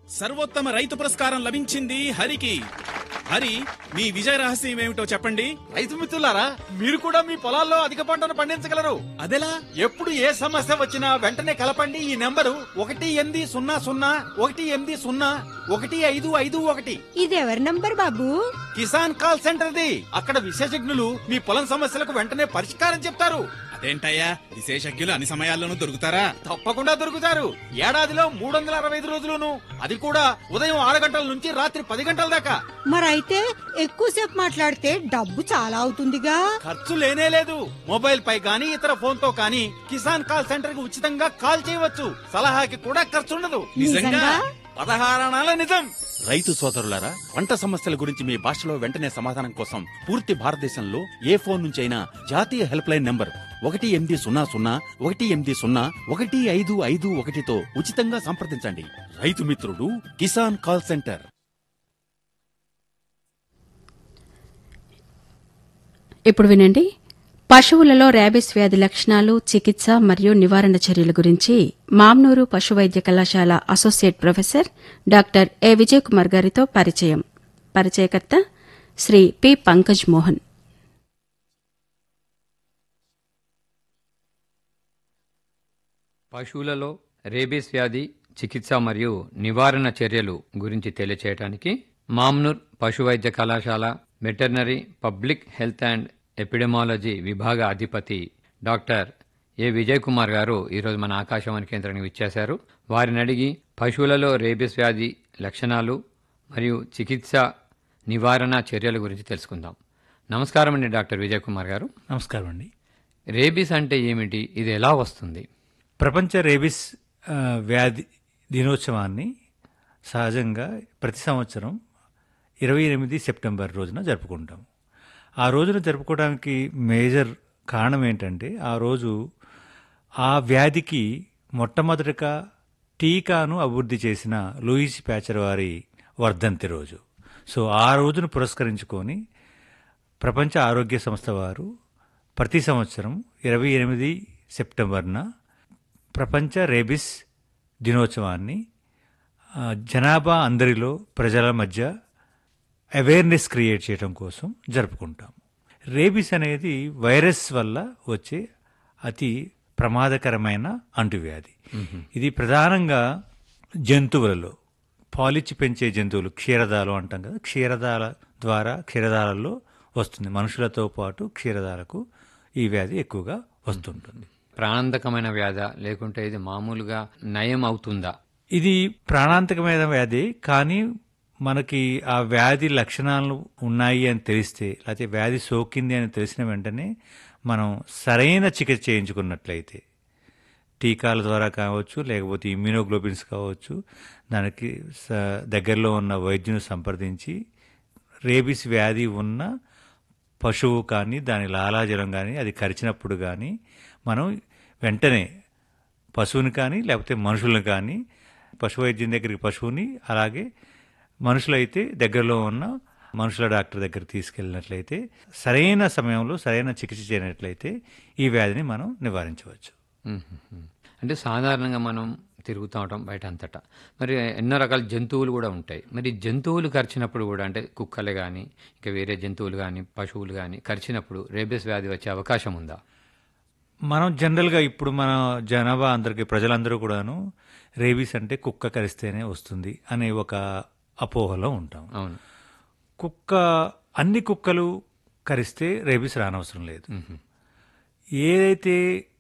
సర్వోత్తమ రైతు పురస్కారం లభించింది హరికి హరి మీ విజయ రహస్యం ఏమిటో చెప్పండి రైతు మిత్రులారా మీరు కూడా మీ పొలాల్లో అధిక పంటను పండించగలరు అదెలా ఎప్పుడు ఏ సమస్య వచ్చినా వెంటనే కలపండి ఈ నెంబరు ఒకటి ఎనిమిది సున్నా సున్నా ఒకటి ఎనిమిది సున్నా ఒకటి ఐదు ఐదు ఒకటి ఇది ఎవరి నంబర్ బాబు కిసాన్ కాల్ సెంటర్ది అక్కడ విశేషజ్ఞులు మీ పొలం సమస్యలకు వెంటనే పరిష్కారం చెప్తారు అదేంటయ్యా విశేషజ్ఞులు అన్ని సమయాల్లోనూ దొరుకుతారా తప్పకుండా దొరుకుతారు ఏడాదిలో మూడు వందల అరవై ఐదు రోజులును అది కూడా ఉదయం ఆరు గంటల నుంచి రాత్రి పది గంటల దాకా మరైతే ఎక్కువసేపు మాట్లాడితే డబ్బు చాలా అవుతుందిగా ఖర్చు లేనే లేదు మొబైల్ పై గానీ ఇతర ఫోన్ తో కానీ కిసాన్ కాల్ సెంటర్ కి ఉచితంగా కాల్ చేయవచ్చు సలహాకి కూడా ఖర్చు ఉండదు నిజంగా? పదహారణాల నిజం రైతు సోదరులారా పంట సమస్యల గురించి మీ భాషలో వెంటనే సమాధానం కోసం పూర్తి భారతదేశంలో ఏ ఫోన్ నుంచి అయినా జాతీయ హెల్ప్ లైన్ నంబర్ ఒకటి ఎనిమిది సున్నా సున్నా ఒకటి ఎనిమిది సున్నా ఒకటి ఐదు ఐదు ఒకటితో ఉచితంగా సంప్రదించండి రైతు మిత్రుడు కిసాన్ కాల్ సెంటర్ ఇప్పుడు వినండి పశువులలో ర్యాబిస్ వ్యాధి లక్షణాలు చికిత్స మరియు నివారణ చర్యల గురించి మామ్నూరు పశు వైద్య కళాశాల associate professor doctor A Vijay Kumar గారితో పరిచయం పరిచయకర్త శ్రీ పి పంకజ్ మోహన్ పశువులలో రేబీస్ వ్యాధి చికిత్స మరియు నివారణ చర్యలు గురించి తెలియచేయడానికి మామ్నూర్ పశు వైద్య కళాశాల veterinary public health and epidemiology విభాగ అధిపతి డాక్టర్ ఏ విజయ్ కుమార్ గారు ఈరోజు మన ఆకాశవాణి కేంద్రానికి విచ్చేశారు వారిని అడిగి పశువులలో రేబీస్ వ్యాధి లక్షణాలు మరియు చికిత్స నివారణ చర్యల గురించి తెలుసుకుందాం నమస్కారం అండి డాక్టర్ విజయ్ కుమార్ గారు నమస్కారం అండి రేబీస్ అంటే ఏమిటి ఇది ఎలా వస్తుంది ప్రపంచ రేబిస్ ఆ, వ్యాధి దినోత్సవాన్ని సహజంగా ప్రతి సంవత్సరం ఇరవై ఎనిమిది సెప్టెంబర్ రోజున జరుపుకుంటాం ఆ రోజున జరుపుకోవడానికి మేజర్ కారణం ఏంటంటే ఆ రోజు ఆ వ్యాధికి మొట్టమొదటిగా టీకాను అభివృద్ధి చేసిన లూయిస్ ప్యాచర్ వారి వర్ధంతి రోజు సో ఆ రోజును పురస్కరించుకొని ప్రపంచ ఆరోగ్య సంస్థ వారు ప్రతి సంవత్సరం ఇరవై ఎనిమిది సెప్టెంబర్న ప్రపంచ రేబిస్ దినోత్సవాన్ని ఆ, జనాభా అందరిలో ప్రజల మధ్య అవేర్నెస్ క్రియేట్ చేయడం కోసం జరుపుకుంటాం రేబిస్ అనేది వైరస్ వల్ల వచ్చే అతి ప్రమాదకరమైన అంటువ్యాధి ఇది ప్రధానంగా జంతువులలో పాలిచ్చి పెంచే జంతువులు క్షీరదాలు అంటాం కదా క్షీరదాల ద్వారా క్షీరదాలలో వస్తుంది మనుషులతో పాటు క్షీరదాలకు ఈ వ్యాధి ఎక్కువగా వస్తుంటుంది ప్రాణాంతకమైన వ్యాధ లేకుంటే ఇది మామూలుగా నయం అవుతుందా ఇది ప్రాణాంతకమైన వ్యాధి కానీ మనకి ఆ వ్యాధి లక్షణాలు ఉన్నాయి అని తెలిస్తే లేకపోతే వ్యాధి సోకింది అని తెలిసిన వెంటనే మనం సరైన చికిత్స చేయించుకున్నట్లయితే టీకాల ద్వారా కావచ్చు లేకపోతే ఇమ్యూనోగ్లోబిన్స్ కావచ్చు దానికి స- దగ్గరలో ఉన్న వైద్యుని సంప్రదించి రేబిస్ వ్యాధి ఉన్న పశువు కానీ దాని లాలాజలం కానీ అది కరిచినప్పుడు కానీ మనం వెంటనే పశువుని కానీ లేకపోతే మనుషులను కానీ పశు వైద్యం దగ్గరికి పశువుని అలాగే మనుషులైతే దగ్గరలో ఉన్న మనుషుల డాక్టర్ దగ్గర తీసుకెళ్ళినట్లయితే సరైన సమయంలో సరైన చికిత్స చేయనట్లయితే ఈ వ్యాధిని మనం నివారించవచ్చు మ్మ్. అంటే సాధారణంగా మనం తిరుగుతూ ఉంటాం బయట అంతటా మరి ఎన్నో రకాల జంతువులు కూడా ఉంటాయి మరి జంతువులు కరిచినప్పుడు కూడా అంటే కుక్కలు కానీ ఇంకా వేరే జంతువులు కానీ పశువులు కానీ కరిచినప్పుడు రేబిస్ వ్యాధి వచ్చే అవకాశం ఉందా మనం జనరల్గా ఇప్పుడు మన జనాభా అందరికీ ప్రజలందరూ కూడాను రేబీస్ అంటే కుక్క కరిస్తేనే వస్తుంది అనే ఒక అపోహలో ఉంటాం అవును కుక్క అన్ని కుక్కలు కరిస్తే రేబీస్ రానవసరం లేదు ఏదైతే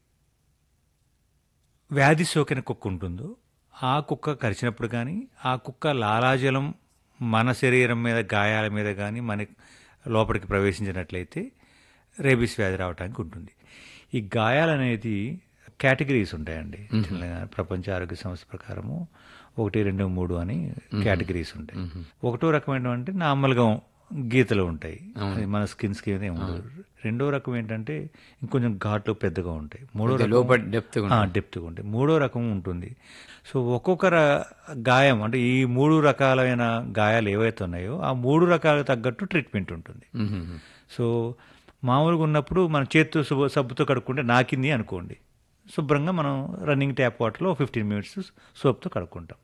వ్యాధి సోకిన కుక్క ఉంటుందో ఆ కుక్క కరిచినప్పుడు కానీ ఆ కుక్క లాలాజలం మన శరీరం మీద గాయాల మీద కానీ మన లోపలికి ప్రవేశించినట్లయితే రేబీస్ వ్యాధి రావడానికి ఉంటుంది ఈ గాయాలు అనేది కేటగిరీస్ ఉంటాయండి చిన్నగా ప్రపంచ ఆరోగ్య సంస్థ ప్రకారము ఒకటి రెండు మూడు అని కేటగిరీస్ ఉంటాయి ఒకటో రకమైన అంటే నార్మల్గా గీతలు ఉంటాయి అది మన స్కిన్ స్కిన్ ఏమి ఉండదు రెండో రకం ఏంటంటే ఇంకొంచెం ఘాట్లు పెద్దగా ఉంటాయి మూడో కొద్దిగా రకం లోపల depth గా ఆ, డెప్త్గా ఉంటాయి మూడో రకం ఉంటుంది సో ఒక్కొక్క ర- గాయం అంటే ఈ మూడు రకాలైన గాయాలు ఏవైతే ఉన్నాయో ఆ మూడు రకాలకు తగ్గట్టు ట్రీట్మెంట్ ఉంటుంది మ్మ్. సో మామూలుగా ఉన్నప్పుడు మన చేతితో శుభ సబ్బుతో కడుక్కుంటే నాకింది అనుకోండి శుభ్రంగా మనం రన్నింగ్ ట్యాప్ వాటర్లో ఫిఫ్టీన్ మినిట్స్ సోప్తో కడుక్కుంటాం